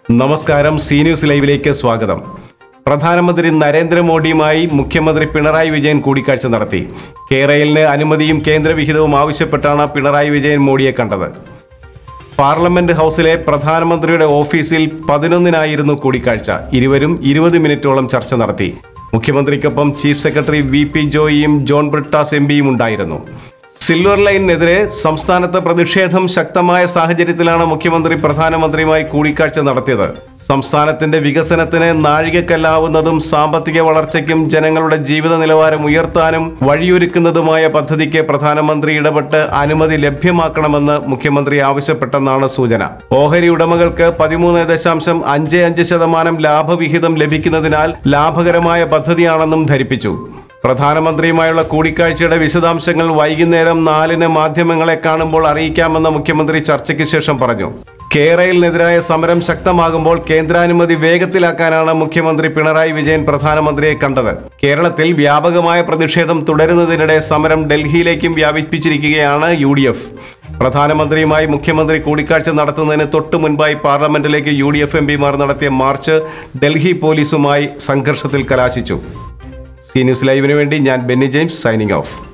നമസ്കാരം C news ലൈവിലേക്ക് സ്വാഗതം പ്രധാനമന്ത്രി നരേന്ദ്രമോദിയുമായി മുഖ്യമന്ത്രി പിണറായി വിജയൻ കൂടിക്കാഴ്ച നടത്തി കേരളിന് അനുമതിയും കേന്ദ്രവിഹിതവും ആവശ്യപ്പെട്ടാണ് പിണറായി വിജയൻ മോഡിയെ കണ്ടത് പാർലമെന്റ് ഹൗസിലെ പ്രധാനമന്ത്രിയുടെ ഓഫീസിൽ പതിനൊന്നിനായിരുന്നു കൂടിക്കാഴ്ച ഇരുവരും ഇരുപത് മിനിറ്റോളം ചർച്ച നടത്തി മുഖ്യമന്ത്രിക്കൊപ്പം ചീഫ് സെക്രട്ടറി വി പി ജോയിയും ജോൺ ബ്രിട്ടാസ് എം പിയും ഉണ്ടായിരുന്നു സിൽവർ ലൈനിനെതിരെ സംസ്ഥാനത്ത് പ്രതിഷേധം ശക്തമായ സാഹചര്യത്തിലാണ് മുഖ്യമന്ത്രി പ്രധാനമന്ത്രിയുമായി കൂടിക്കാഴ്ച നടത്തിയത് സംസ്ഥാനത്തിന്റെ വികസനത്തിന് നാഴികക്കല്ലാവുന്നതും സാമ്പത്തിക വളർച്ചയ്ക്കും ജനങ്ങളുടെ ജീവിത നിലവാരം ഉയർത്താനും വഴിയൊരുക്കുന്നതുമായ പദ്ധതിക്ക് പ്രധാനമന്ത്രി ഇടപെട്ട് അനുമതി ലഭ്യമാക്കണമെന്ന് മുഖ്യമന്ത്രി ആവശ്യപ്പെട്ടെന്നാണ് സൂചന ഓഹരി ഉടമകൾക്ക് പതിമൂന്ന് ദശാംശം അഞ്ച് അഞ്ച് ശതമാനം ലാഭവിഹിതം ലഭിക്കുന്നതിനാൽ ലാഭകരമായ പദ്ധതിയാണെന്നും ധരിപ്പിച്ചു പ്രധാനമന്ത്രിയുമായുള്ള കൂടിക്കാഴ്ചയുടെ വിശദാംശങ്ങൾ വൈകുന്നേരം നാലിന് മാധ്യമങ്ങളെ കാണുമ്പോൾ അറിയിക്കാമെന്ന് മുഖ്യമന്ത്രി ചർച്ചയ്ക്ക് ശേഷം പറഞ്ഞു കേരളിനെതിരായ സമരം ശക്തമാകുമ്പോൾ കേന്ദ്രാനുമതി വേഗത്തിലാക്കാനാണ് മുഖ്യമന്ത്രി പിണറായി വിജയൻ പ്രധാനമന്ത്രിയെ കണ്ടത് കേരളത്തിൽ വ്യാപകമായ പ്രതിഷേധം തുടരുന്നതിനിടെ സമരം ഡൽഹിയിലേക്കും വ്യാപിപ്പിച്ചിരിക്കുകയാണ് യു ഡി എഫ് പ്രധാനമന്ത്രിയുമായി മുഖ്യമന്ത്രി കൂടിക്കാഴ്ച നടത്തുന്നതിന് തൊട്ടു മുൻപായി പാർലമെന്റിലേക്ക് യു ഡി എഫ് എം പിമാർ നടത്തിയ മാർച്ച് ഡൽഹി പോലീസുമായി സംഘർഷത്തിൽ കലാശിച്ചു സി ന്യൂസ് ലൈവിന് വേണ്ടി ഞാൻ ബെന്നി ജെയിംസ് സൈനിങ് ഓഫ്